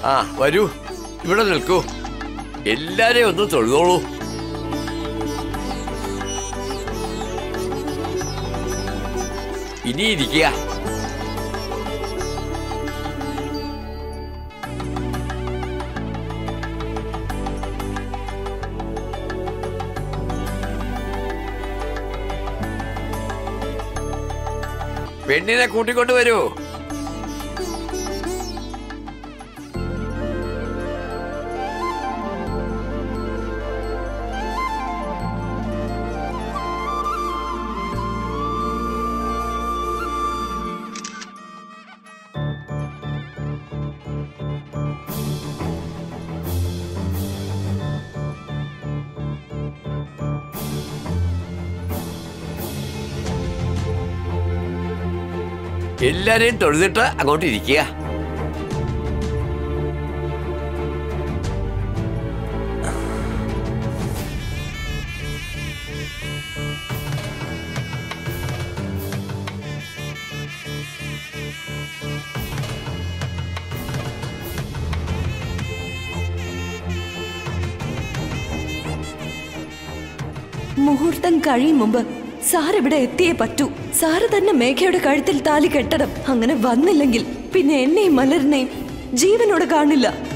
ആ വരൂ ഇവിടെ നിൽക്കൂ എല്ലാരെയും ഒന്ന് തൊഴുതോളൂ ഇനി ഇരിക്കുക പെണ്ണിനെ കൂട്ടിക്കൊണ്ട് വരൂ എല്ലാരെയും തൊഴുതിട്ട് അങ്ങോട്ട് ഇരിക്കുക മുഹൂർത്തം കഴിയും മുമ്പ് സാർ ഇവിടെ എത്തിയേ പറ്റൂ സാറ് തന്നെ മേഘയുടെ കഴുത്തിൽ താലി കെട്ടണം അങ്ങനെ വന്നില്ലെങ്കിൽ പിന്നെ എന്നെയും മലറിനെയും ജീവനോടെ കാണില്ല